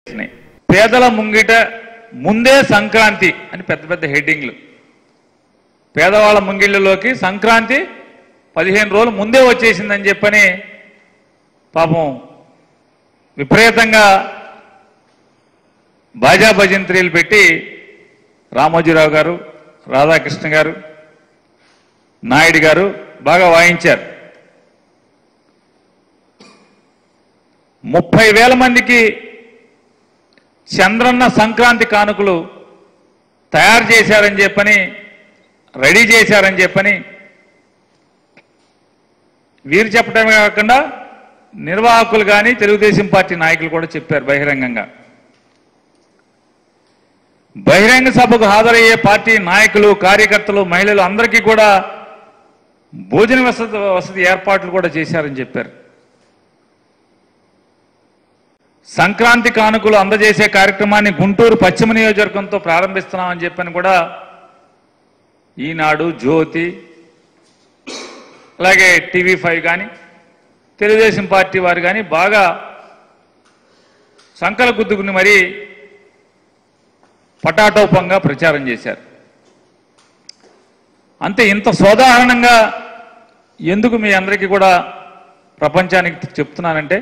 ఉన్నాయి. పేదల ముంగిట ముందే సంక్రాంతి అని పెద్ద పెద్ద హెడ్డింగ్లు పేదవాళ్ళ ముంగిళ్ళలోకి సంక్రాంతి పదిహేను రోజులు ముందే వచ్చేసిందని చెప్పని పాపం విపరీతంగా బాజా భజంత్రీలు పెట్టి రామోజీరావు గారు రాధాకృష్ణ గారు నాయుడు గారు బాగా వాయించారు ముప్పై వేల మందికి చంద్రన్న సంక్రాంతి కానుకలు తయారు చేశారని చెప్పని రెడీ చేశారని చెప్పని వీరు చెప్పడమే కాకుండా నిర్వాహకులు కానీ తెలుగుదేశం పార్టీ నాయకులు కూడా చెప్పారు బహిరంగంగా బహిరంగ సభకు హాజరయ్యే పార్టీ నాయకులు కార్యకర్తలు మహిళలు అందరికీ కూడా భోజన వసతి వసతి ఏర్పాట్లు కూడా చేశారని చెప్పారు సంక్రాంతి కానుకలు అందజేసే కార్యక్రమాన్ని గుంటూరు పశ్చిమ నియోజకవర్గంతో ప్రారంభిస్తున్నామని చెప్పని కూడా ఈనాడు జ్యోతి అలాగే టీవీ ఫైవ్ కానీ తెలుగుదేశం పార్టీ వారు కానీ బాగా సంకల గుద్దుకుని మరీ పటాటోపంగా ప్రచారం చేశారు అంతే ఇంత సోదాహరణంగా ఎందుకు మీ అందరికీ కూడా ప్రపంచానికి చెప్తున్నానంటే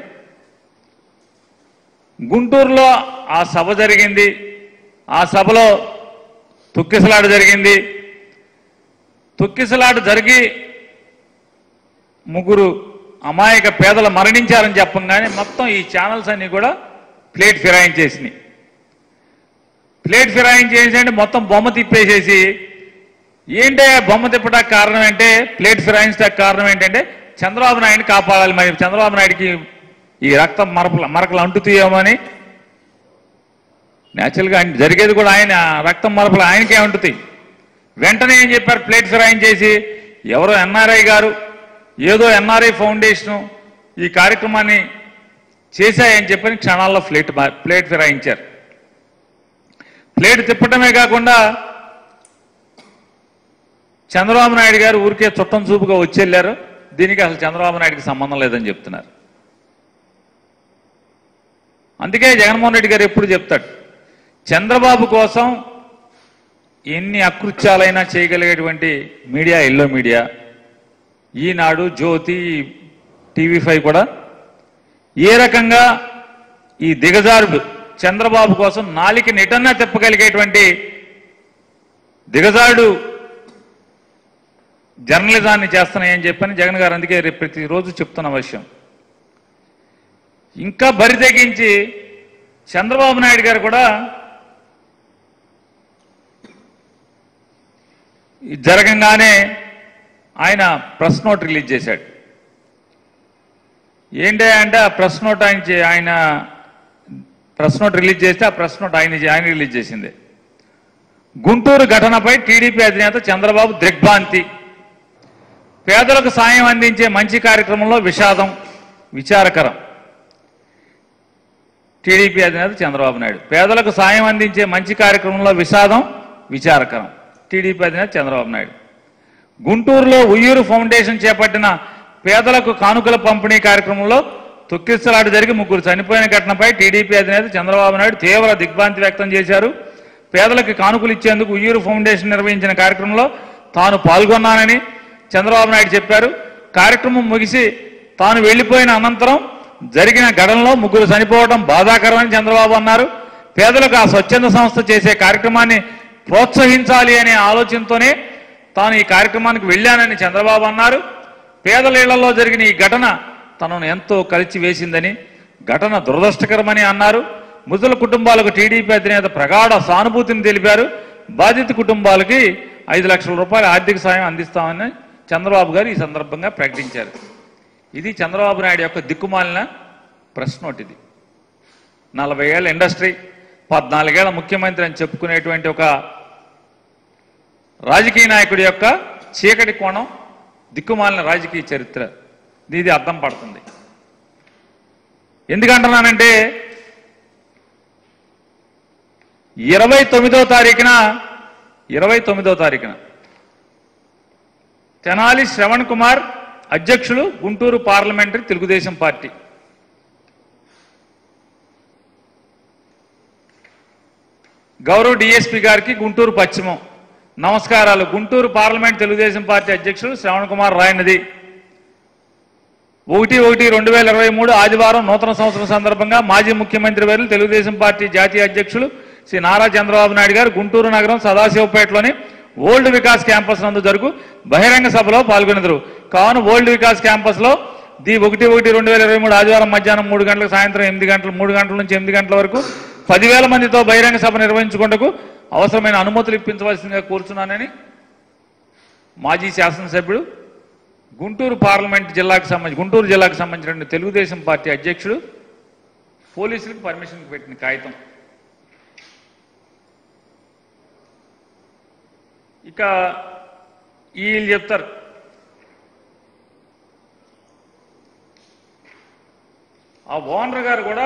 గుంటూరులో ఆ సభ జరిగింది ఆ సభలో తొక్కిసలాట జరిగింది తొక్కిసలాట జరిగి ముగ్గురు అమాయక పేదలు మరణించారని చెప్పంగానే మొత్తం ఈ ఛానల్స్ అన్ని కూడా ప్లేట్ ఫిరాయించేసినాయి ప్లేట్ ఫిరాయించేసి మొత్తం బొమ్మ తిప్పేసేసి ఏంటే బొమ్మ తిప్పడానికి కారణం అంటే ప్లేట్ ఫిరాయించడానికి కారణం ఏంటంటే చంద్రబాబు నాయుడిని కాపాడాలి మరి చంద్రబాబు నాయుడికి ఈ రక్తం మరపల మరకలు అంటుతాయేమని న్యాచురల్గా ఆయన జరిగేది కూడా ఆయన రక్తం మరపలు ఆయనకే అంటుతాయి వెంటనే ఏం చెప్పారు ప్లేట్ ఫిరాయించేసి ఎవరో ఎన్ఆర్ఐ గారు ఏదో ఎన్ఆర్ఐ ఫౌండేషను ఈ కార్యక్రమాన్ని చేశాయని చెప్పని క్షణాల్లో ప్లేట్ మా- ప్లేట్ ఫిరాయించారు ప్లేట్ తిప్పటమే కాకుండా చంద్రబాబు నాయుడు గారు ఊరికే చుట్టం చూపుగా వచ్చెళ్ళారు దీనికి అసలు చంద్రబాబు నాయుడికి సంబంధం లేదని చెప్తున్నారు అందుకే జగన్మోహన్ రెడ్డి గారు ఎప్పుడు చెప్తాడు చంద్రబాబు కోసం ఎన్ని అకృత్యాలైనా చేయగలిగేటువంటి media yellow media Eenadu Jyothi TV five కూడా ఏ రకంగా ఈ దిగజారుడు చంద్రబాబు కోసం నాలికి నిటన్నా తిప్పగలిగేటువంటి దిగజారుడు జర్నలిజాన్ని చేస్తున్నాయని చెప్పని జగన్ గారు అందుకే రేపు ప్రతిరోజు చెప్తున్న విషయం ఇంకా బరి తెగించి చంద్రబాబు నాయుడు గారు కూడా ఇది జరగంగానే ఆయన ప్రెస్ నోట్ రిలీజ్ చేశాడు ఏంటి అంటే ఆ ప్రెస్ నోట్ ఆయన చే- ఆయన ప్రెస్ నోట్ రిలీజ్ చేస్తే ఆ ప్రెస్ నోట్ ఆయన ఆయన రిలీజ్ చేసింది గుంటూరు ఘటనపై టీడీపీ అధినేత చంద్రబాబు దిగ్భ్రాంతి పేదలకు సాయం అందించే మంచి కార్యక్రమంలో విషాదం విచారకరం టీడీపీ అధినేత చంద్రబాబు నాయుడు పేదలకు సాయం అందించే మంచి కార్యక్రమంలో విషాదం విచారకరం టీడీపీ అధినేత చంద్రబాబు నాయుడు గుంటూరులో ఉయ్యూరు ఫౌండేషన్ చేపట్టిన పేదలకు కానుకల పంపిణీ కార్యక్రమంలో తొక్కిసలాట జరిగి ముగ్గురు చనిపోయిన ఘటనపై టీడీపీ అధినేత చంద్రబాబు నాయుడు తీవ్ర దిగ్భ్రాంతి వ్యక్తం చేశారు పేదలకు కానుకలు ఇచ్చేందుకు ఉయ్యూరు ఫౌండేషన్ నిర్వహించిన కార్యక్రమంలో తాను పాల్గొన్నానని చంద్రబాబు నాయుడు చెప్పారు కార్యక్రమం ముగిసి తాను వెళ్లిపోయిన అనంతరం జరిగిన ఘటనలో ముగ్గురు చనిపోవడం బాధాకరమని చంద్రబాబు అన్నారు పేదలకు ఆ స్వచ్ఛంద సంస్థ చేసే కార్యక్రమాన్ని ప్రోత్సహించాలి అనే ఆలోచనతోనే తాను ఈ కార్యక్రమానికి వెళ్ళానని చంద్రబాబు అన్నారు పేదల ఇళ్లలో జరిగిన ఈ ఘటన తనను ఎంతో కలిసి వేసిందని ఘటన దురదృష్టకరమని అన్నారు ముసలి కుటుంబాలకు టీడీపీ అధినేత ప్రగాఢ సానుభూతిని తెలిపారు బాధిత కుటుంబాలకి ఐదు లక్షల రూపాయల ఆర్థిక సాయం అందిస్తామని చంద్రబాబు గారు ఈ సందర్భంగా ప్రకటించారు ఇది చంద్రబాబు నాయుడు యొక్క దిక్కుమాలిన ప్రెస్ నోట్ ఇది నలభై ఏళ్ళ ఇండస్ట్రీ పద్నాలుగేళ్ల ముఖ్యమంత్రి అని చెప్పుకునేటువంటి ఒక రాజకీయ నాయకుడి యొక్క చీకటి కోణం దిక్కుమాలిన రాజకీయ చరిత్ర ఇది అర్థం పడుతుంది ఎందుకంటున్నానంటే ఇరవై తొమ్మిదో తారీఖున ఇరవై తొమ్మిదో తారీఖున తెనాలి శ్రవణ్ కుమార్ అధ్యక్షులు గుంటూరు పార్లమెంటరీ తెలుగుదేశం పార్టీ గౌరవ డిఎస్పి గారికి గుంటూరు పశ్చిమం నమస్కారాలు గుంటూరు పార్లమెంట్ తెలుగుదేశం పార్టీ అధ్యక్షుడు శ్రవణ్ కుమార్ రాయనది ఒకటి ఒకటి రెండు వేల ఇరవై మూడు ఆదివారం నూతన సంవత్సరం సందర్భంగా మాజీ ముఖ్యమంత్రి వర్యులు తెలుగుదేశం పార్టీ జాతీయ అధ్యక్షులు శ్రీ నారా చంద్రబాబు నాయుడు గారు గుంటూరు నగరం సదాశివపేటలోని ఓల్డ్ వికాస్ క్యాంపస్ నందు జరుగు బహిరంగ సభలో పాల్గొనెదరు కావున ఓల్డ్ వికాస్ క్యాంపస్ లో ది ఒకటి ఒకటి రెండు వేల ఇరవై మూడు ఆదివారం మధ్యాహ్నం మూడు గంటలకు సాయంత్రం ఎనిమిది గంటలు మూడు గంటల నుంచి ఎనిమిది గంటల వరకు పదివేల మందితో బహిరంగ సభ నిర్వహించుకుంటకు అవసరమైన అనుమతులు ఇప్పించవలసిందిగా కోరుచున్నానని మాజీ శాసనసభ్యుడు గుంటూరు పార్లమెంట్ జిల్లాకు సంబంధించి గుంటూరు జిల్లాకు సంబంధించిన తెలుగుదేశం పార్టీ అధ్యక్షుడు పోలీసులకు పర్మిషన్ పెట్టిన కాగితం ఇక వీళ్ళు చెప్తారు ఆ ఓనర్ గారు కూడా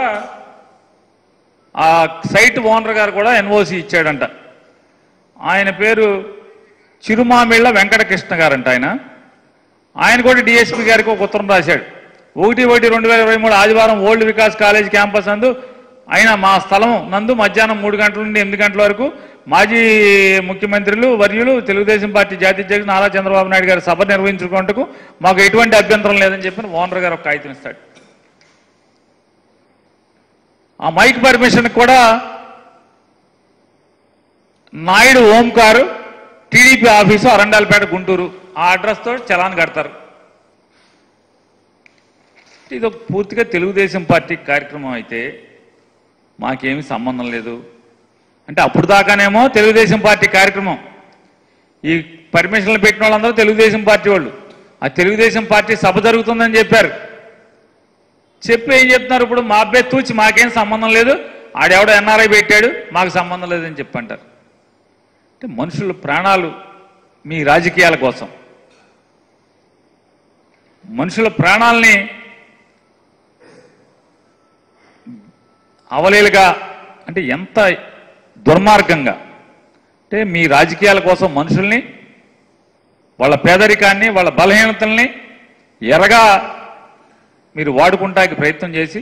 ఆ సైట్ ఓనర్ గారు కూడా ఎన్ఓసి ఇచ్చాడంట ఆయన పేరు చిరుమామిళ్ళ వెంకటకృష్ణ గారంట ఆయన ఆయన కూడా డిఎస్పీ గారికి ఒక ఉత్తరం రాశాడు ఒకటి ఒకటి రెండు వేల ఇరవై మూడు ఆదివారం ఓల్డ్ వికాస్ కాలేజ్ క్యాంపస్ నందు ఆయన మా స్థలం నందు మధ్యాహ్నం మూడు గంటల నుండి ఎనిమిది గంటల వరకు మాజీ ముఖ్యమంత్రులు వర్యులు తెలుగుదేశం పార్టీ జాతీయ అధ్యక్షుడు నారా చంద్రబాబు నాయుడు గారి సభ నిర్వహించుకుంటకు మాకు ఎటువంటి అభ్యంతరం లేదని చెప్పి ఓనర్ గారు ఒక కాగితం ఇస్తాడు ఆ మైక్ పర్మిషన్ కూడా నాయుడు ఓంకారు టీడీపీ ఆఫీసు అరండాలపేట గుంటూరు ఆ అడ్రస్ తో చలాన్ కడతారు ఇది ఒక పూర్తిగా తెలుగుదేశం పార్టీ కార్యక్రమం అయితే మాకేమీ సంబంధం లేదు అంటే అప్పుడు దాకానేమో తెలుగుదేశం పార్టీ కార్యక్రమం ఈ పర్మిషన్లు పెట్టిన వాళ్ళందరూ తెలుగుదేశం పార్టీ వాళ్ళు ఆ తెలుగుదేశం పార్టీ సభ జరుగుతుందని చెప్పారు చెప్పి ఏం చెప్తున్నారు ఇప్పుడు మా అబ్బాయి తూచి మాకేం సంబంధం లేదు ఆడెవడో ఎన్ఆర్ఐ పెట్టాడు మాకు సంబంధం లేదని చెప్పి అంటారు అంటే మనుషుల ప్రాణాలు మీ రాజకీయాల కోసం మనుషుల ప్రాణాలని అవలేలుగా అంటే ఎంత దుర్మార్గంగా అంటే మీ రాజకీయాల కోసం మనుషుల్ని వాళ్ళ పేదరికాన్ని వాళ్ళ బలహీనతల్ని ఎరగా మీరు వాడుకుంటానికి ప్రయత్నం చేసి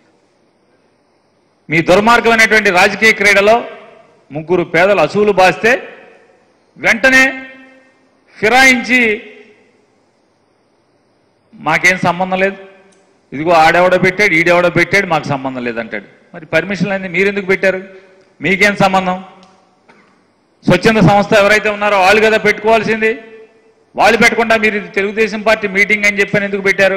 మీ దుర్మార్గమైనటువంటి రాజకీయ క్రీడలో ముగ్గురు పేదలు అసూలు బాస్తే వెంటనే ఫిరాయించి మాకేం సంబంధం లేదు ఇదిగో ఆడెవడో పెట్టాడు ఈడెవడో పెట్టాడు మాకు సంబంధం లేదంటాడు మరి పర్మిషన్ అయింది మీరు ఎందుకు పెట్టారు మీకేం సంబంధం స్వచ్ఛంద సంస్థ ఎవరైతే ఉన్నారో వాళ్ళు కదా పెట్టుకోవాల్సింది వాళ్ళు పెట్టకుండా మీరు ఇది తెలుగుదేశం పార్టీ మీటింగ్ అని చెప్పని ఎందుకు పెట్టారు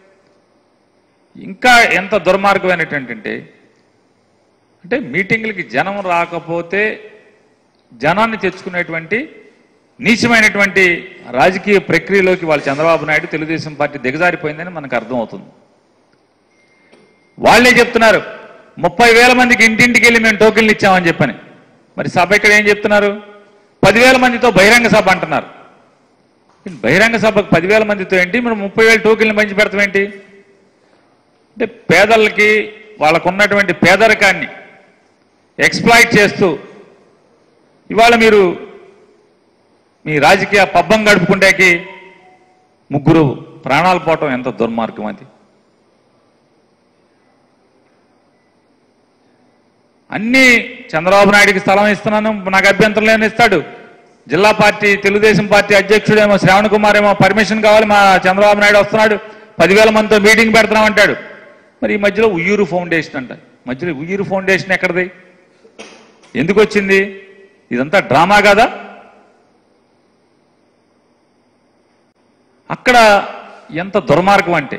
ఇంకా ఎంత దుర్మార్గమైనటువంటి అంటే మీటింగ్లకి జనం రాకపోతే జనాన్ని తెచ్చుకునేటువంటి నీచమైనటువంటి రాజకీయ ప్రక్రియలోకి వాళ్ళు చంద్రబాబు నాయుడు తెలుగుదేశం పార్టీ దిగజారిపోయిందని మనకు అర్థమవుతుంది వాళ్ళే చెప్తున్నారు ముప్పై వేల మందికి ఇంటింటికి వెళ్ళి మేము టోకెన్లు ఇచ్చామని చెప్పని మరి సభ ఇక్కడ ఏం చెప్తున్నారు పదివేల మందితో బహిరంగ సభ అంటున్నారు బహిరంగ సభకు పదివేల మందితో ఏంటి మనం ముప్పై వేల టోకెన్లు పంచి పెడతాం ఏంటి అంటే పేదలకి వాళ్ళకు ఉన్నటువంటి పేదరికాన్ని ఎక్స్ప్లాయిట్ చేస్తూ ఇవాళ మీరు మీ రాజకీయ పబ్బం గడుపుకుంటేకి ముగ్గురు ప్రాణాలు పోవటం ఎంత దుర్మార్గం అది అన్ని చంద్రబాబు నాయుడికి స్థలం ఇస్తున్నాను నాకు అభ్యంతరం లేని ఇస్తాడు జిల్లా పార్టీ తెలుగుదేశం పార్టీ అధ్యక్షుడేమో శ్రావణ్ కుమార్ ఏమో పర్మిషన్ కావాలి మా చంద్రబాబు నాయుడు వస్తున్నాడు పదివేల మందితో మీటింగ్ పెడతాం అంటాడు మరి ఈ మధ్యలో ఉయ్యూరు ఫౌండేషన్ అంట మధ్యలో ఉయ్యూరు ఫౌండేషన్ ఎక్కడిది ఎందుకు వచ్చింది ఇదంతా డ్రామా కదా అక్కడ ఎంత దుర్మార్గం అంటే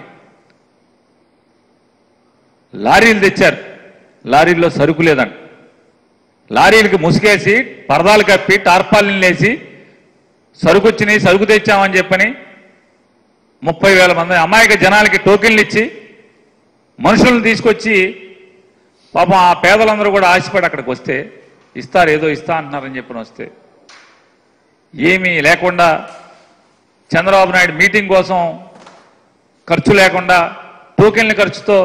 లారీలు తెచ్చారు లారీల్లో సరుకు లేదంట లారీలకి ముసుగేసి పరదాలు కప్పి టార్పాలిన్ వేసి సరుకు వచ్చినాయి సరుకు తెచ్చామని చెప్పని ముప్పై వేల మంది అమాయక జనాలకి టోకెన్లు ఇచ్చి మనుషులను తీసుకొచ్చి పాపం ఆ పేదలందరూ కూడా ఆశపడి అక్కడికి వస్తే ఇస్తారు ఏదో ఇస్తా అంటున్నారని చెప్పని వస్తే ఏమీ లేకుండా చంద్రబాబు నాయుడు మీటింగ్ కోసం ఖర్చు లేకుండా టోకెన్ల ఖర్చుతో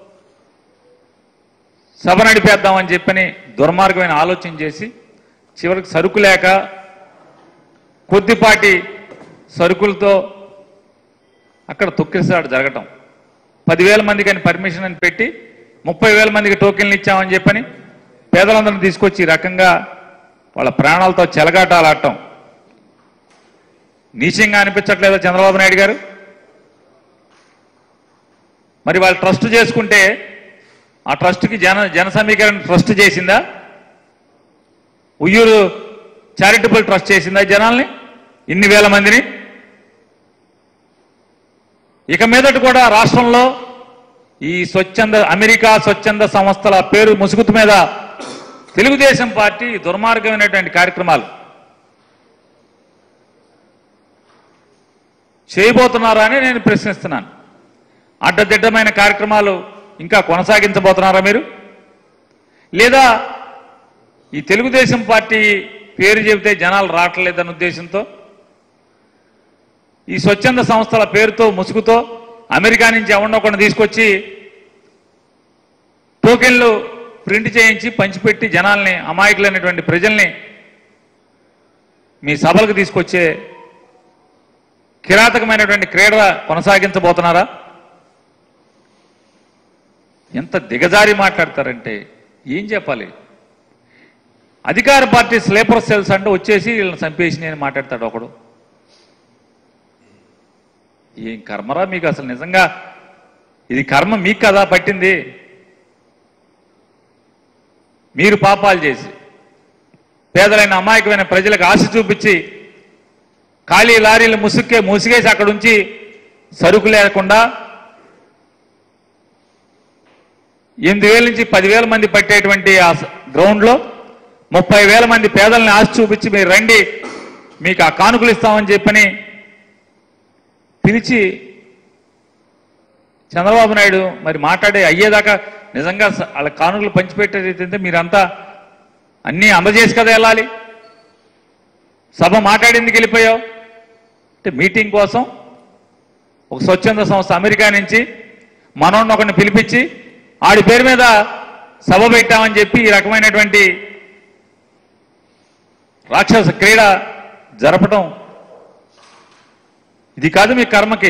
సభ నడిపేద్దామని చెప్పని దుర్మార్గమైన ఆలోచన చేసి చివరికి సరుకు లేక కొద్దిపాటి సరుకులతో అక్కడ తొక్కిసాడు జరగటం పదివేల మందికి అని పర్మిషన్ అని పెట్టి ముప్పై వేల మందికి టోకెన్లు ఇచ్చామని చెప్పని పేదలందరినీ తీసుకొచ్చి ఈ రకంగా వాళ్ళ ప్రాణాలతో చెలగాటాలాడటం నీచంగా అనిపించట్లేదా చంద్రబాబు నాయుడు గారు మరి వాళ్ళు ట్రస్ట్ చేసుకుంటే ఆ ట్రస్ట్కి జన జన సమీకరణ ట్రస్ట్ చేసిందా ఉయ్యూరు చారిటబుల్ ట్రస్ట్ చేసిందా ఈ జనాల్ని ఇన్ని వేల మందిని ఇక మీదట కూడా రాష్ట్రంలో ఈ స్వచ్ఛంద అమెరికా స్వచ్ఛంద సంస్థల పేరు ముసుగుతు మీద తెలుగుదేశం పార్టీ దుర్మార్గమైనటువంటి కార్యక్రమాలు చేయబోతున్నారా అని నేను ప్రశ్నిస్తున్నాను అడ్డదిడ్డమైన కార్యక్రమాలు ఇంకా కొనసాగించబోతున్నారా మీరు లేదా ఈ తెలుగుదేశం పార్టీ పేరు చెబితే జనాలు రావట్లేదన్న ఉద్దేశంతో ఈ స్వచ్ఛంద సంస్థల పేరుతో ముసుగుతో అమెరికా నుంచి ఎవరినొకరిని తీసుకొచ్చి టోకెన్లు ప్రింట్ చేయించి పంచిపెట్టి జనాల్ని అమాయకులైనటువంటి ప్రజల్ని మీ సభలకు తీసుకొచ్చే కిరాతకమైనటువంటి క్రీడ కొనసాగించబోతున్నారా ఎంత దిగజారి మాట్లాడతారంటే ఏం చెప్పాలి అధికార పార్టీ స్లీపర్ సెల్స్ అంటే వచ్చేసి వీళ్ళని చంపేసి నేను మాట్లాడతాడు ఒకడు ఏం కర్మరా మీకు అసలు నిజంగా ఇది కర్మ మీకు కదా పట్టింది మీరు పాపాలు చేసి పేదలైన అమాయకమైన ప్రజలకు ఆశ చూపించి ఖాళీ లారీలు ముసుక్కే ముసిగేసి అక్కడ ఉంచి సరుకు లేకుండా ఎనిమిది వేల నుంచి పదివేల మంది పట్టేటువంటి ఆ స- గ్రౌండ్లో ముప్పై వేల మంది పేదల్ని ఆశ చూపించి మీరు రండి మీకు ఆ కానుకలు ఇస్తామని చెప్పని పిలిచి చంద్రబాబు నాయుడు మరి మాట్లాడే అయ్యేదాకా నిజంగా స- వాళ్ళ కానుకలు పంచిపెట్టేదైతే మీరంతా అన్నీ అందజేసి కదా వెళ్ళాలి సభ మాట్లాడేందుకు వెళ్ళిపోయావు అంటే మీటింగ్ కోసం ఒక స్వచ్ఛంద సంస్థ అమెరికా నుంచి మనోడిని ఒకరిని పిలిపించి ఆడి పేరు మీద సభ పెట్టామని చెప్పి ఈ రకమైనటువంటి రాక్షస క్రీడ జరపటం ఇది కాదు మీ కర్మకి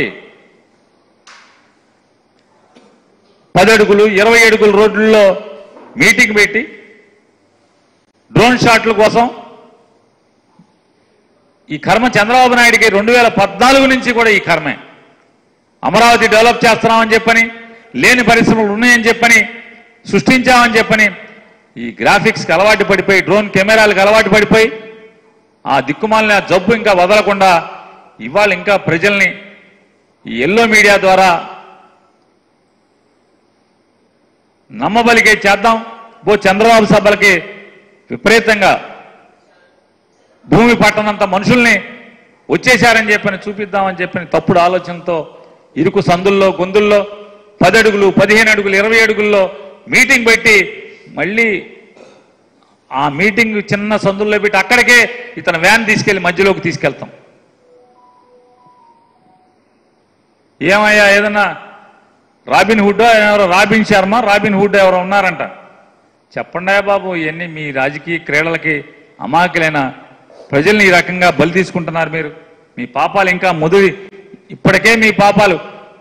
పది అడుగులు ఇరవై అడుగుల రోడ్లలో మీటింగ్ పెట్టి డ్రోన్ షాట్ల కోసం ఈ కర్మ చంద్రబాబు నాయుడికి రెండు వేల పద్నాలుగు నుంచి కూడా ఈ కర్మే అమరావతి డెవలప్ చేస్తున్నామని చెప్పని లేని పరిశ్రమలు ఉన్నాయని చెప్పని సృష్టించామని చెప్పని ఈ గ్రాఫిక్స్కి అలవాటు పడిపోయి డ్రోన్ కెమెరాలకు అలవాటు పడిపోయి ఆ దిక్కుమాలిన జబ్బు ఇంకా వదలకుండా ఇవాళ ఇంకా ప్రజల్ని ఈ ఎల్లో మీడియా ద్వారా నమ్మబలికే చేద్దాం బో చంద్రబాబు సభలకి విపరీతంగా భూమి పట్టనంత మనుషుల్ని వచ్చేశారని చెప్పని చూపిద్దామని చెప్పని తప్పుడు ఆలోచనతో ఇరుకు సందుల్లో గొంతుల్లో పది అడుగులు పదిహేను అడుగులు ఇరవై అడుగుల్లో మీటింగ్ పెట్టి మళ్ళీ ఆ మీటింగ్ చిన్న సందుల్లో పెట్టి అక్కడికే ఇతను వ్యాన్ తీసుకెళ్లి మధ్యలోకి తీసుకెళ్తాం ఏమయ్యా ఏదన్నా రాబిన్ హుడ్ ఎవరో రాబిన్ శర్మ రాబిన్ హుడ్ ఎవరో ఉన్నారంట చెప్పండి బాబు ఇవన్నీ మీ రాజకీయ క్రీడలకి అమాయకులైన ప్రజల్ని ఈ రకంగా బలి తీసుకుంటున్నారు మీరు మీ పాపాలు ఇంకా ముదిరి ఇప్పటికే మీ పాపాలు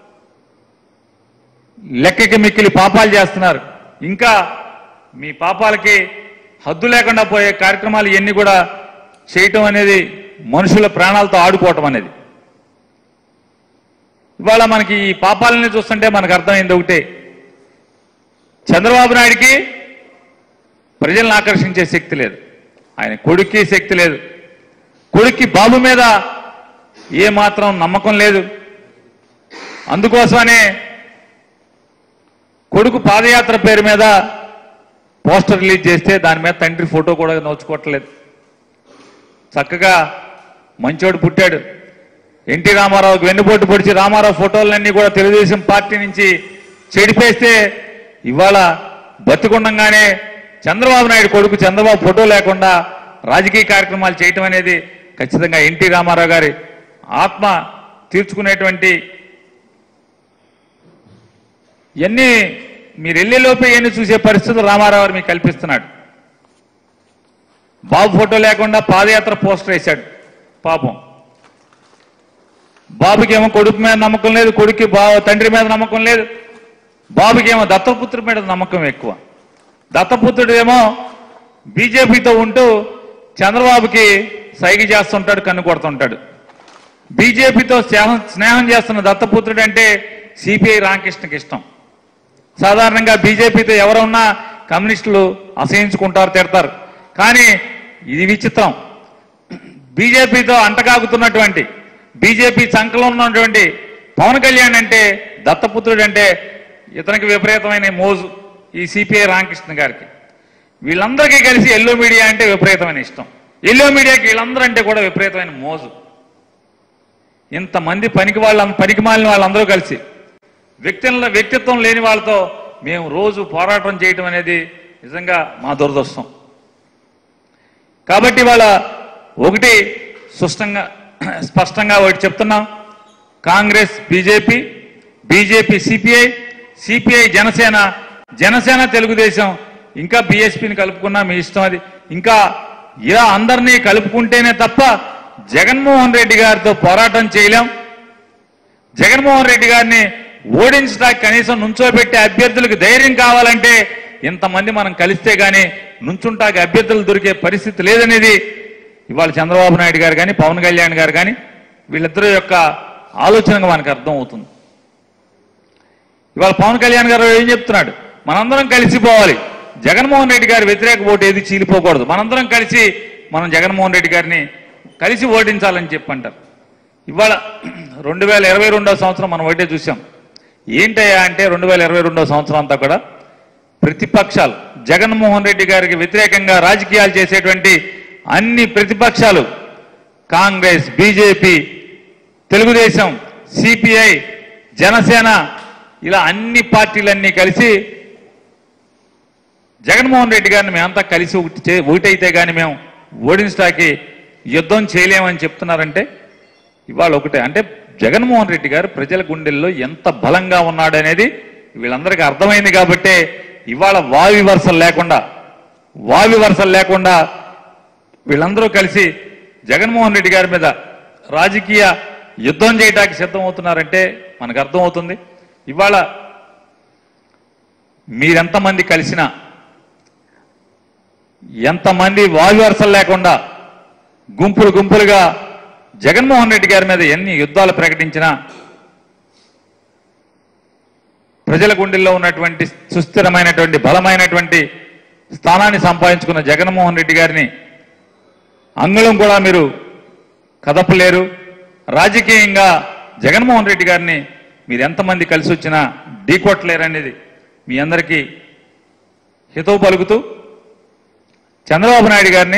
లెక్కకి మిక్కిలి పాపాలు చేస్తున్నారు ఇంకా మీ పాపాలకి హద్దు లేకుండా పోయే కార్యక్రమాలు ఇవన్నీ కూడా చేయటం అనేది మనుషుల ప్రాణాలతో ఆడుకోవటం అనేది ఇవాళ మనకి ఈ పాపాలని చూస్తుంటే మనకు అర్థమైంది ఒకటే చంద్రబాబు నాయుడికి ప్రజలను ఆకర్షించే శక్తి లేదు ఆయన కొడుక్కి శక్తి లేదు కొడుక్కి బాబు మీద ఏ మాత్రం నమ్మకం లేదు అందుకోసమనే కొడుకు పాదయాత్ర పేరు మీద పోస్టర్ రిలీజ్ చేస్తే దాని మీద తండ్రి ఫోటో కూడా నోచుకోవట్లేదు చక్కగా మంచోడు పుట్టాడు ఎన్టీ రామారావుకి వెన్నుపోటు పొడిచి రామారావు ఫోటోలన్నీ కూడా తెలుగుదేశం పార్టీ నుంచి చెడిపేస్తే ఇవాళ బతికుండంగానే చంద్రబాబు నాయుడు కొడుకు చంద్రబాబు ఫోటో లేకుండా రాజకీయ కార్యక్రమాలు చేయటం అనేది ఖచ్చితంగా ఎన్టీ రామారావు గారి ఆత్మ తీర్చుకునేటువంటి ఇవన్నీ మీరు వెళ్ళేలోపే ఇవన్నీ చూసే పరిస్థితులు రామారావు గారు మీకు కల్పిస్తున్నాడు బాబు ఫోటో లేకుండా పాదయాత్ర పోస్టర్ వేశాడు పాపం బాబుకేమో కొడుకు మీద నమ్మకం లేదు కొడుక్కి బా తండ్రి మీద నమ్మకం లేదు బాబుకేమో దత్తపుత్రుడి మీద నమ్మకం ఎక్కువ దత్తపుత్రుడు ఏమో బీజేపీతో ఉంటూ చంద్రబాబుకి సైగ చేస్తుంటాడు కన్ను కొడుతుంటాడు బీజేపీతో స్నేహం స్నేహం చేస్తున్న దత్తపుత్రుడు అంటే సిపిఐ రామకృష్ణకి ఇష్టం సాధారణంగా బీజేపీతో ఎవరున్నా కమ్యూనిస్టులు అసహించుకుంటారు తిడతారు కానీ ఇది విచిత్రం బీజేపీతో అంటకాగుతున్నటువంటి బీజేపీ సంకలం ఉన్నటువంటి పవన్ కళ్యాణ్ అంటే దత్తపుత్రుడు అంటే ఇతనికి విపరీతమైన మోజు ఈ సిపిఐ రామకృష్ణ గారికి వీళ్ళందరికీ కలిసి ఎల్లో మీడియా అంటే విపరీతమైన ఇష్టం ఎల్లో మీడియాకి వీళ్ళందరూ అంటే కూడా విపరీతమైన మోజు ఇంతమంది పనికి వాళ్ళ పనికి మాలిన వాళ్ళందరూ కలిసి వ్యక్తుల వ్యక్తిత్వం లేని వాళ్ళతో మేము రోజు పోరాటం చేయటం అనేది నిజంగా మా దురదృష్టం కాబట్టి వాళ్ళ ఒకటి స్పష్టంగా స్పష్టంగా ఒకటి చెప్తున్నాం Congress BJP BJP CPI CPI Jana Sena Jana Sena Telugu Desam ఇంకా బీఎస్పీని కలుపుకున్నా మీ ఇష్టం అది ఇంకా ఇలా అందరినీ కలుపుకుంటేనే తప్ప జగన్మోహన్ రెడ్డి గారితో పోరాటం చేయలేం జగన్మోహన్ రెడ్డి గారిని ఓడించడానికి కనీసం నుంచోబెట్టే అభ్యర్థులకు ధైర్యం కావాలంటే ఇంతమంది మనం కలిస్తే గానీ నుంచుంటాకి అభ్యర్థులు దొరికే పరిస్థితి లేదనేది ఇవాళ చంద్రబాబు నాయుడు గారు కానీ పవన్ కళ్యాణ్ గారు కానీ వీళ్ళిద్దరి యొక్క ఆలోచనగా మనకు అర్థం అవుతుంది ఇవాళ పవన్ కళ్యాణ్ గారు ఏం చెప్తున్నాడు మనందరం కలిసిపోవాలి జగన్మోహన్ రెడ్డి గారి వ్యతిరేక ఓటు ఏది చీలిపోకూడదు మనందరం కలిసి మనం జగన్మోహన్ రెడ్డి గారిని కలిసి ఓటించాలని చెప్పంటారు ఇవాళ రెండు వేల ఇరవై రెండో సంవత్సరం మనం ఒకటే చూసాం ఏంటయ్యా అంటే రెండు వేల ఇరవై రెండో సంవత్సరం అంతా కూడా ప్రతిపక్షాలు జగన్మోహన్ రెడ్డి గారికి వ్యతిరేకంగా రాజకీయాలు చేసేటువంటి అన్ని ప్రతిపక్షాలు కాంగ్రెస్ బీజేపీ తెలుగుదేశం సిపిఐ జనసేన ఇలా అన్ని పార్టీలన్నీ కలిసి జగన్మోహన్ రెడ్డి గారిని మేమంతా కలిసి ఒకటి చే- ఒకటైతే కానీ మేము ఓడించడానికి యుద్ధం చేయలేమని చెప్తున్నారంటే ఇవాళ ఒకటే అంటే జగన్మోహన్ రెడ్డి గారు ప్రజల గుండెల్లో ఎంత బలంగా ఉన్నాడనేది వీళ్ళందరికీ అర్థమైంది కాబట్టే ఇవాళ వావి వరుసలు లేకుండా వావి వరుసలు లేకుండా వీళ్ళందరూ కలిసి జగన్మోహన్ రెడ్డి గారి మీద రాజకీయ యుద్ధం చేయడానికి సిద్ధమవుతున్నారంటే మనకు అర్థమవుతుంది ఇవాళ మీరెంతమంది కలిసినా ఎంతమంది వాయు వరుసలు లేకుండా గుంపులు గుంపులుగా జగన్మోహన్ రెడ్డి గారి మీద ఎన్ని యుద్ధాలు ప్రకటించినా ప్రజల గుండెల్లో ఉన్నటువంటి సుస్థిరమైనటువంటి బలమైనటువంటి స్థానాన్ని సంపాదించుకున్న జగన్మోహన్ రెడ్డి గారిని అంగుళం కూడా మీరు కదపలేరు రాజకీయంగా జగన్మోహన్ రెడ్డి గారిని మీరు ఎంతమంది కలిసి వచ్చినా ఢీకొట్టలేరు అనేది మీ అందరికీ హితవు పలుకుతూ చంద్రబాబు నాయుడు గారిని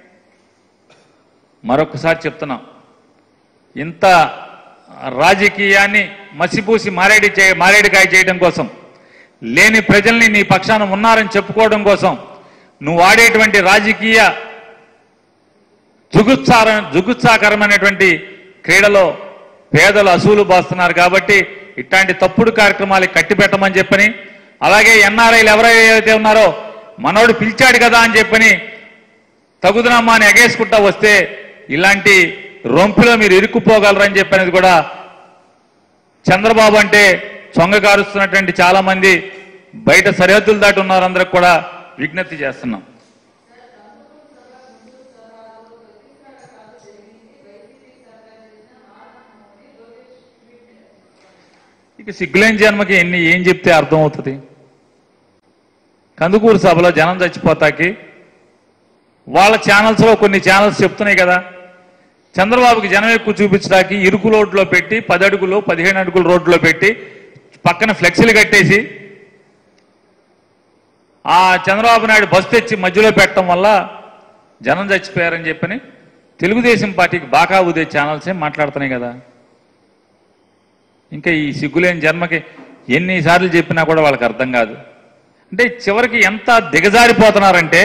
మరొకసారి చెప్తున్నాం ఇంత రాజకీయాన్ని మసిపూసి మారేడి చే మారేడికాయ చేయడం కోసం లేని ప్రజల్ని నీ పక్షాన ఉన్నారని చెప్పుకోవడం కోసం నువ్వు ఆడేటువంటి రాజకీయ జుగుత్సార జుగుత్సాకరమైనటువంటి క్రీడలో పేదలు అసూలు బాస్తున్నారు కాబట్టి ఇట్లాంటి తప్పుడు కార్యక్రమాలు కట్టిపెట్టమని చెప్పని అలాగే ఎన్ఆర్ఐలు ఎవరైతే ఉన్నారో మనోడు పిలిచాడు కదా అని చెప్పని తగుదనమ్మా అని ఎగేసుకుంటా వస్తే ఇలాంటి రొంపిలో మీరు ఇరుక్కుపోగలరని చెప్పనేది కూడా చంద్రబాబు అంటే చొంగ కారుస్తున్నటువంటి చాలా మంది బయట సరిహద్దులు దాటి ఉన్నారు అందరికి కూడా విజ్ఞప్తి చేస్తున్నాం ఇక సిగ్గులేని జన్మకి ఎన్ని ఏం చెప్తే అర్థం అవుతుంది కందుకూరు సభలో జనం చచ్చిపోతాకి వాళ్ళ ఛానల్స్ లో కొన్ని ఛానల్స్ చెప్తున్నాయి కదా చంద్రబాబుకి జనం ఎక్కువ చూపించడానికి ఇరుకు రోడ్లో పెట్టి పది అడుగులు పదిహేను అడుగులు రోడ్లో పెట్టి పక్కన ఫ్లెక్సీలు కట్టేసి ఆ చంద్రబాబు నాయుడు బస్సు తెచ్చి మధ్యలో పెట్టడం వల్ల జనం చచ్చిపోయారని చెప్పని తెలుగుదేశం పార్టీకి బాగా ఉదే ఛానల్సే మాట్లాడుతున్నాయి కదా ఇంకా ఈ సిగ్గులేని జన్మకి ఎన్నిసార్లు చెప్పినా కూడా వాళ్ళకి అర్థం కాదు అంటే చివరికి ఎంత దిగజారిపోతున్నారంటే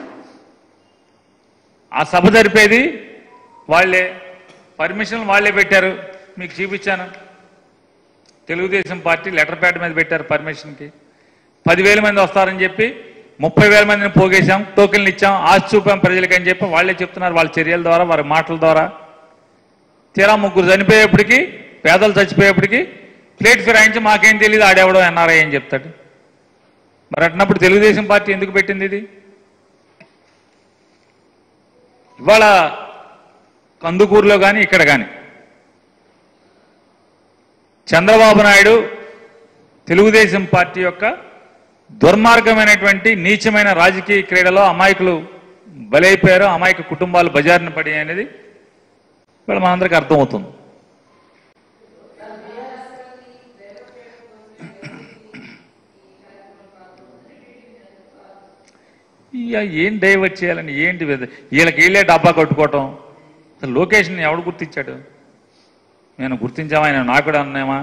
ఆ సభ జరిపేది వాళ్ళే పర్మిషన్ వాళ్ళే పెట్టారు మీకు చూపించాను తెలుగుదేశం పార్టీ లెటర్ ప్యాడ్ మీద పెట్టారు పర్మిషన్కి పదివేల మంది వస్తారని చెప్పి ముప్పై వేల మందిని పోగేశాం టోకెన్లు ఇచ్చాం ఆశ చూపాం ప్రజలకి అని చెప్పి వాళ్ళే చెప్తున్నారు వాళ్ళ చర్యల ద్వారా వారి మాటల ద్వారా తీరా ముగ్గురు చనిపోయేప్పటికి పేదలు చచ్చిపోయేప్పటికి ప్లేట్ ఫిరాయించి మాకేం తెలియదు ఆడేవడం ఎన్ఆర్ఐ అని చెప్తాడు మరి అట్టినప్పుడు తెలుగుదేశం పార్టీ ఎందుకు పెట్టింది ఇది ఇవాళ కందుకూరులో కానీ ఇక్కడ కానీ చంద్రబాబు నాయుడు తెలుగుదేశం పార్టీ యొక్క దుర్మార్గమైనటువంటి నీచమైన రాజకీయ క్రీడలో అమాయకులు బలైపోయారు అమాయక కుటుంబాలు బజారున పడి అనేది ఇవాళ మనందరికీ అర్థమవుతుంది ఇక ఏం డైవర్ట్ చేయాలని ఏంటి విధ- వీళ్ళకి వీళ్ళే డబ్బా కట్టుకోవటం అసలు లొకేషన్ ఎవడు గుర్తించాడు నేను గుర్తించామా ఆయన నాకుడు అన్నామా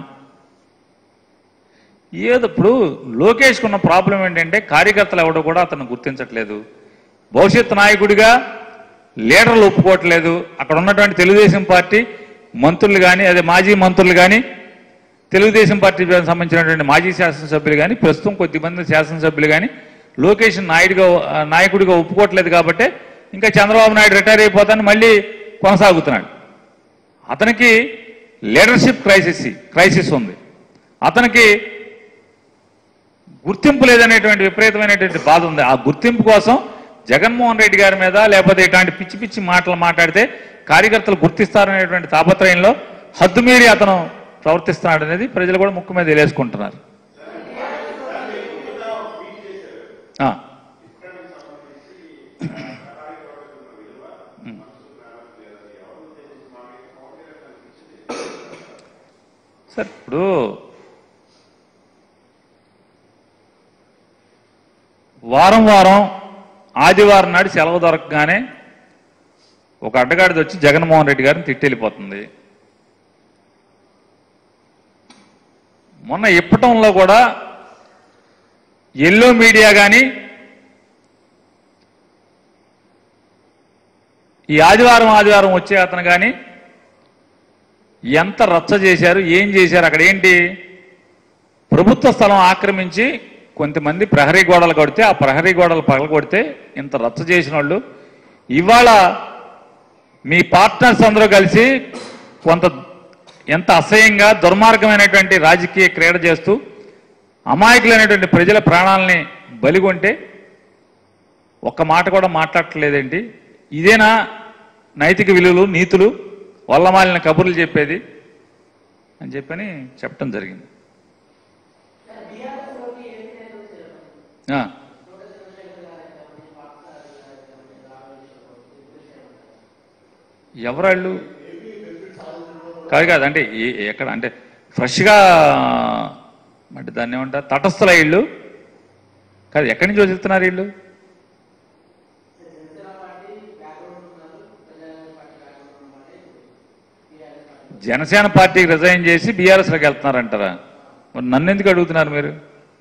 ఏదో ఇప్పుడు లోకేష్కి ఉన్న ప్రాబ్లం ఏంటంటే కార్యకర్తలు ఎవడో కూడా అతను గుర్తించట్లేదు భవిష్యత్ నాయకుడిగా లీడర్లు ఒప్పుకోవట్లేదు అక్కడ ఉన్నటువంటి తెలుగుదేశం పార్టీ మంత్రులు కానీ అదే మాజీ మంత్రులు కానీ తెలుగుదేశం పార్టీకి సంబంధించినటువంటి మాజీ శాసనసభ్యులు కానీ ప్రస్తుతం కొద్దిమంది శాసనసభ్యులు కానీ లోకేష్ నాయుడుగా ఆ, నాయకుడిగా ఒప్పుకోవట్లేదు కాబట్టి ఇంకా చంద్రబాబు నాయుడు రిటైర్ అయిపోతాను మళ్ళీ కొనసాగుతున్నాడు అతనికి లీడర్షిప్ క్రైసిస్ క్రైసిస్ ఉంది అతనికి గుర్తింపు లేదనేటువంటి విపరీతమైనటువంటి బాధ ఉంది ఆ గుర్తింపు కోసం జగన్మోహన్ రెడ్డి గారి మీద లేకపోతే ఇట్లాంటి పిచ్చి పిచ్చి మాటలు మాట్లాడితే కార్యకర్తలు గుర్తిస్తారనేటువంటి తాపత్రయంలో హద్దుమీరి అతను ప్రవర్తిస్తున్నాడు అనేది ప్రజలు కూడా ముక్కు మీద తెలియసుకుంటున్నారు ఆ. సార్ ఇప్పుడు వారం వారం ఆదివారం నాడు సెలవు దొరకగానే ఒక అడ్డగాడిది వచ్చి జగన్మోహన్ రెడ్డి గారిని తిట్టెళ్ళిపోతుంది మొన్న ఇప్పటంలో కూడా ఎల్లో మీడియా కానీ ఈ ఆదివారం ఆదివారం వచ్చే అతను కానీ ఎంత రచ్చ చేశారు ఏం చేశారు అక్కడ ఏంటి ప్రభుత్వ స్థలం ఆక్రమించి కొంతమంది ప్రహరీ గోడలు కొడితే ఆ ప్రహరీ గోడలు పగలగొడితే ఇంత రచ్చ చేసిన వాళ్ళు ఇవాళ మీ పార్ట్నర్స్ అందరూ కలిసి కొంత ఎంత అసహ్యంగా దుర్మార్గమైనటువంటి రాజకీయ క్రీడ చేస్తూ అమాయకులైనటువంటి ప్రజల ప్రాణాలని బలిగొంటే ఒక్క మాట కూడా మాట్లాడట్లేదేంటి ఇదేనా నైతిక విలువలు నీతులు వల్లమాలిన కబుర్లు చెప్పేది అని చెప్పని చెప్పడం జరిగింది ఆ. ఎవరాళ్ళు కాదు కాదు అంటే ఏ- ఎక్కడ అంటే ఫ్రెష్గా అంటే దాన్ని ఏమంటారు తటస్థుల ఇళ్ళు కాదు ఎక్కడి నుంచి వదులుతున్నారు వీళ్ళు జనసేన పార్టీకి రిజైన్ చేసి బీఆర్ఎస్లోకి వెళ్తున్నారంటారా మరి నన్ను ఎందుకు అడుగుతున్నారు మీరు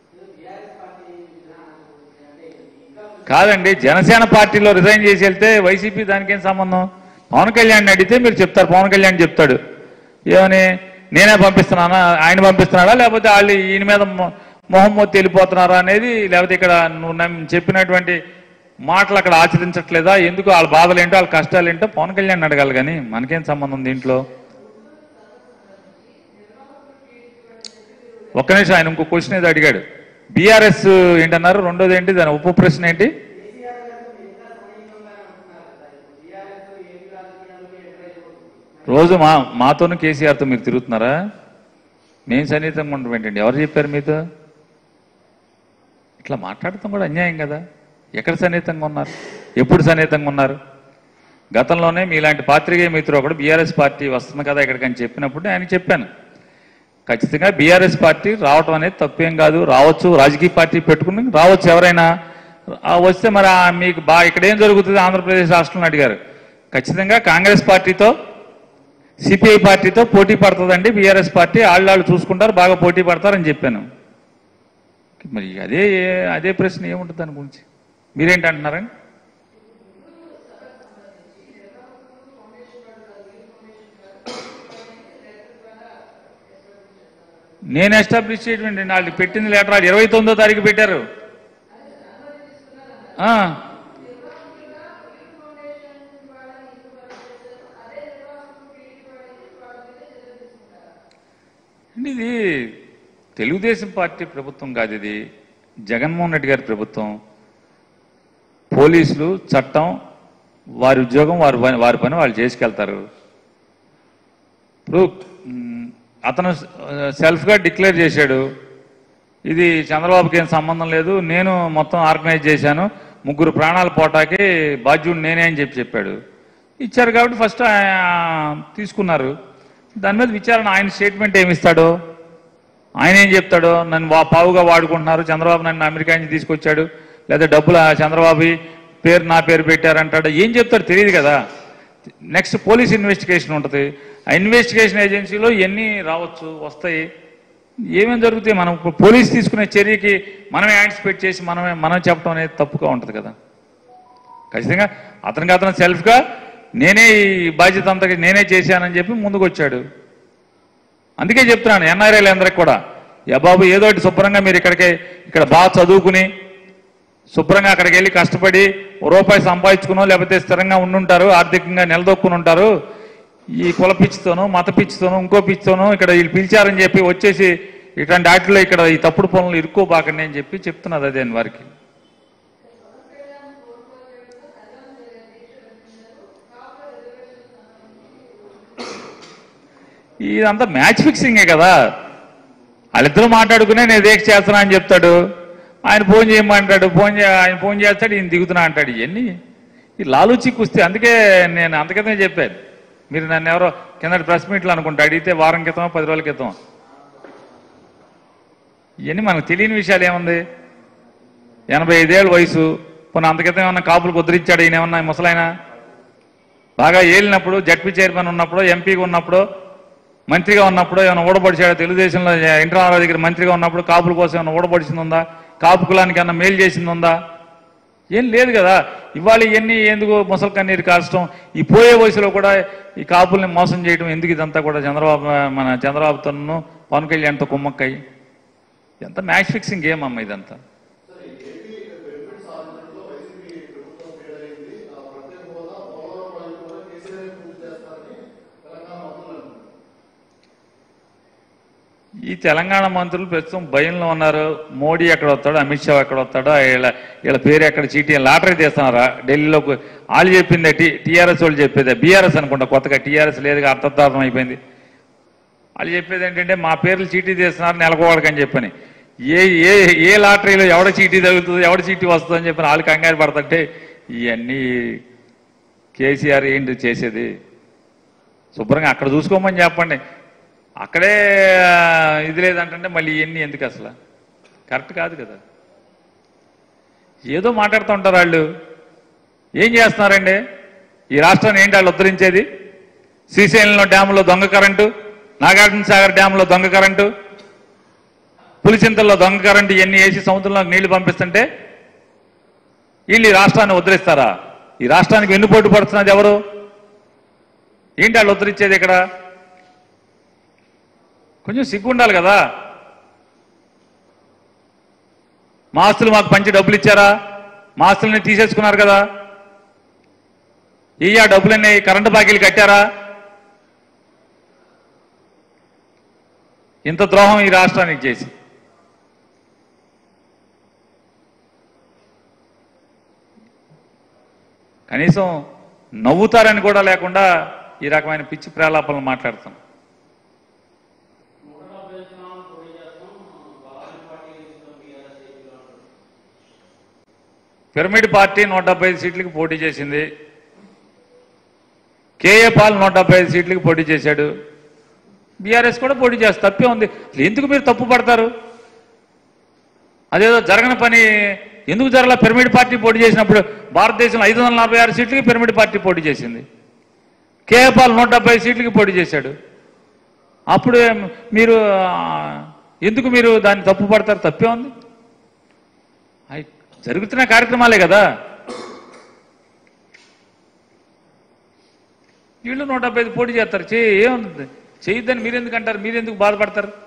కాదండి జనసేన పార్టీలో రిజైన్ చేసి వెళ్తే వైసీపీ దానికేం సంబంధం పవన్ కళ్యాణ్ అడిగితే మీరు చెప్తారు పవన్ కళ్యాణ్ చెప్తాడు ఏమని నేనే పంపిస్తున్నానా ఆయన పంపిస్తున్నాడా లేకపోతే వాళ్ళు ఈయన మీద మొ- మొహం మొత్తి వెళ్ళిపోతున్నారా అనేది లేకపోతే ఇక్కడ నువ్వు నమ్మి చెప్పినటువంటి మాటలు అక్కడ ఆచరించట్లేదా ఎందుకు వాళ్ళ బాధలు ఏంటో వాళ్ళ కష్టాలు ఏంటో పవన్ కళ్యాణ్ అడగాలి కానీ మనకేం సంబంధం దీంట్లో ఒక్క నిమిషం ఆయన ఇంకో క్వశ్చన్ ఏదో అడిగాడు బీఆర్ఎస్ ఏంటన్నారు రెండోది ఏంటి దాని ఉప ప్రశ్న ఏంటి రోజు మా మాతోనూ కేసీఆర్తో మీరు తిరుగుతున్నారా మేము సన్నిహితంగా ఉండడం ఏంటండి ఎవరు చెప్పారు మీతో ఇట్లా మాట్లాడటం కూడా అన్యాయం కదా ఎక్కడ సన్నిహితంగా ఉన్నారు ఎప్పుడు సన్నిహితంగా ఉన్నారు గతంలోనే మీలాంటి పాత్రికేయ మిత్రుడు ఒకడు బీఆర్ఎస్ పార్టీ వస్తుంది కదా ఇక్కడికని చెప్పినప్పుడు ఆయన చెప్పాను ఖచ్చితంగా బీఆర్ఎస్ పార్టీ రావటం అనేది తప్పేం కాదు రావచ్చు రాజకీయ పార్టీ పెట్టుకుని రావచ్చు ఎవరైనా ఆ వస్తే మరి ఆ మీకు బా ఇక్కడ ఏం జరుగుతుంది ఆంధ్రప్రదేశ్ రాష్ట్రంలో అడిగారు ఖచ్చితంగా కాంగ్రెస్ పార్టీతో సిపిఐ పార్టీతో పోటీ పడుతుందండి బీఆర్ఎస్ పార్టీ వాళ్ళు చూసుకుంటారు బాగా పోటీ పడతారని చెప్పాను మరి అదే అదే ప్రశ్న ఏముంటుంది దాని గురించి మీరేంటి అంటున్నారండి నేను ఎస్టాబ్లిష్ చేయడం వాళ్ళు పెట్టింది లెటర్ వాళ్ళు ఇరవై తొమ్మిదో తారీఖు పెట్టారు ఆ. అండి ఇది తెలుగుదేశం పార్టీ ప్రభుత్వం కాదు ఇది జగన్మోహన్ రెడ్డి గారి ప్రభుత్వం పోలీసులు చట్టం వారి ఉద్యోగం వారి పని వారి పని వాళ్ళు చేసుకెళ్తారు ఇప్పుడు మ్, అతను సెల్ఫ్గా డిక్లేర్ చేశాడు ఇది చంద్రబాబుకి ఏం సంబంధం లేదు నేను మొత్తం ఆర్గనైజ్ చేశాను ముగ్గురు ప్రాణాలు పోటాకి బాధ్యుడు నేనే అని చెప్పి చెప్పాడు ఇచ్చారు కాబట్టి ఫస్ట్ తీసుకున్నారు దాని మీద విచారణ ఆయన స్టేట్మెంట్ ఏమి ఇస్తాడో ఆయన ఏం చెప్తాడో నన్ను వా- పావుగా వాడుకుంటున్నారు చంద్రబాబు నన్ను అమెరికా నుంచి తీసుకొచ్చాడు లేదా డబ్బులు ఆ చంద్రబాబు పేరు నా పేరు పెట్టారంటాడు ఏం చెప్తాడు తెలియదు కదా నెక్స్ట్ పోలీస్ ఇన్వెస్టిగేషన్ ఉంటుంది ఆ ఇన్వెస్టిగేషన్ ఏజెన్సీలో ఎన్ని రావచ్చు వస్తాయి ఏమేమి జరుగుతాయి మనం ఇప్పుడు పోలీస్ తీసుకునే చర్యకి మనమే యాంటిసిపేట్ చేసి మనమే మనం చెప్పడం అనేది తప్పుగా ఉంటుంది కదా ఖచ్చితంగా అతనికి అతను సెల్ఫ్గా నేనే ఈ బాధ్యత అంతా నేనే చేశానని చెప్పి ముందుకు వచ్చాడు అందుకే చెప్తున్నాను ఎన్ఆర్ఐలు అందరికి కూడా యా బాబు ఏదో ఒకటి శుభ్రంగా మీరు ఇక్కడికే ఇక్కడ బాగా చదువుకుని శుభ్రంగా అక్కడికి వెళ్ళి కష్టపడి ఓ రూపాయి సంపాదించుకునో లేకపోతే స్థిరంగా ఉండుంటారు ఆర్థికంగా నిలదొక్కుని ఉంటారు ఈ కుల పిచ్చితోనో మత పిచ్చితోనో ఇంకో పిచ్చితోనో ఇక్కడ వీళ్ళు పిలిచారని చెప్పి వచ్చేసి ఇట్లాంటి వాటిలో ఇక్కడ ఈ తప్పుడు పనులు ఇరుక్కోబాకండి అని చెప్పి చెప్తున్నది అదే వారికి ఇదంతా మ్యాచ్ ఫిక్సింగే కదా వాళ్ళిద్దరూ మాట్లాడుకునే నేను దీక్ష చేస్తున్నా అని చెప్తాడు ఆయన ఫోన్ చేయమంటాడు ఫోన్ చే ఆయన ఫోన్ చేస్తాడు ఈయన దిగుతున్నా అంటాడు ఇవన్నీ ఈ లాలూచి కుస్తీ అందుకే నేను అంతకితమే చెప్పాను మీరు నన్ను ఎవరో కింద ప్రెస్ మీట్లు అనుకుంటా అడిగితే వారం క్రితం పది రోజుల క్రితం ఇవన్నీ మనకు తెలియని విషయాలు ఏముంది ఎనభై ఐదేళ్ళ వయసు కొన్ని అంతకితం ఏమన్నా కాపులు కుదిరించాడు ఈయన ఏమన్నా ముసలాయన బాగా ఏలినప్పుడు జడ్పీ చైర్మన్ ఉన్నప్పుడు ఎంపీగా ఉన్నప్పుడు మంత్రిగా ఉన్నప్పుడు ఏమైనా ఓడబడిచాడు తెలుగుదేశంలో ఇంటర్నారావు దగ్గర మంత్రిగా ఉన్నప్పుడు కాపుల కోసం ఏమైనా ఓడబడిచింది ఉందా కాపు కులానికి ఏమన్నా మేలు చేసింది ఉందా ఏం లేదు కదా ఇవాళ ఇవన్నీ ఎందుకు ముసలి కన్నీరు కాల్చడం ఈ పోయే వయసులో కూడా ఈ కాపుల్ని మోసం చేయడం ఎందుకు ఇదంతా కూడా చంద్రబాబు మన చంద్రబాబుతోనూ పవన్ కళ్యాణ్తో కుమ్మక్కయ్యి ఎంత మ్యాచ్ ఫిక్సింగ్ గేమ్ అమ్మ ఇదంతా ఈ తెలంగాణ మంత్రులు ప్రస్తుతం భయంలో ఉన్నారు మోడీ ఎక్కడ వస్తాడో అమిత్ షా ఎక్కడ వస్తాడో వీళ్ళ వీళ్ళ పేరు ఎక్కడ చీటీ లాటరీ తీస్తున్నారా ఢిల్లీలో కు- వాళ్ళు చెప్పిందే టీ టీఆర్ఎస్ వాళ్ళు చెప్పేదే బీఆర్ఎస్ అనుకుంటా కొత్తగా టీఆర్ఎస్ లేదుగా అర్థార్థం అయిపోయింది వాళ్ళు చెప్పేది ఏంటంటే మా పేర్లు చీటీ తీస్తున్నారు నెలకోవాడికి అని చెప్పని ఏ ఏ ఏ లాటరీలో ఎవడ చీటీ తగులుతుంది ఎవడ చీటీ వస్తుంది అని చెప్పని వాళ్ళు కంగారు పడుతుంటే ఇవన్నీ కేసీఆర్ ఏంటి చేసేది శుభ్రంగా అక్కడ చూసుకోమని చెప్పండి అక్కడే ఆ, ఇది లేదంటే మళ్ళీ ఇవన్నీ ఎందుకు అసలు కరెక్ట్ కాదు కదా ఏదో మాట్లాడుతూ ఉంటారు వాళ్ళు ఏం చేస్తున్నారండి ఈ రాష్ట్రాన్ని ఏంటి వాళ్ళు ఉద్ధరించేది శ్రీశైలంలో డ్యాములో దొంగ కరెంటు నాగార్జున సాగర్ డ్యాములో దొంగ కరెంటు పులిచింతల్లో దొంగ కరెంటు ఇవన్నీ వేసి సముద్రంలోకి నీళ్లు పంపిస్తుంటే వీళ్ళు ఈ రాష్ట్రాన్ని ఉద్ధరిస్తారా ఈ రాష్ట్రానికి వెన్నుపోటు పడుతున్నది ఎవరు ఏంటి వాళ్ళు ఉద్ధరించేది ఇక్కడ కొంచెం సిగ్గు ఉండాలి కదా మా ఆస్తులు మాకు పంచి డబ్బులు ఇచ్చారా మా ఆస్తుల్ని తీసేసుకున్నారు కదా ఈ ఆ డబ్బులన్నీ కరెంటు బాకీలు కట్టారా ఇంత ద్రోహం ఈ రాష్ట్రానికి చేసి కనీసం నవ్వుతారని కూడా లేకుండా ఈ రకమైన పిచ్చి ప్రేలాపనలు మాట్లాడుతాం పిరమిడ్ పార్టీ నూట డెబ్బై ఐదు సీట్లకి పోటీ చేసింది కేఏ పాల్ నూట డెబ్బై ఐదు సీట్లకి పోటీ చేశాడు బీఆర్ఎస్ కూడా పోటీ చేస్తారు తప్పే ఉంది అసలు ఎందుకు మీరు తప్పు పడతారు అదేదో జరగని పని ఎందుకు జరగల పిరమిడ్ పార్టీ పోటీ చేసినప్పుడు భారతదేశంలో ఐదు వందల నలభై ఆరు సీట్లకి పిరమిడ్ పార్టీ పోటీ చేసింది కేఏ పాల్ నూట డెబ్బై ఐదు సీట్లకి పోటీ చేశాడు అప్పుడు ఏం మీరు ఆ, ఎందుకు మీరు దాన్ని తప్పు పడతారు తప్పే ఉంది అయ్ జరుగుతున్న కార్యక్రమాలే కదా వీళ్ళు నూట డెబ్బై ఐదు పోటీ చేస్తారు చేయి ఏముంది చేయొద్దని మీరెందుకు అంటారు మీరెందుకు బాధపడతారు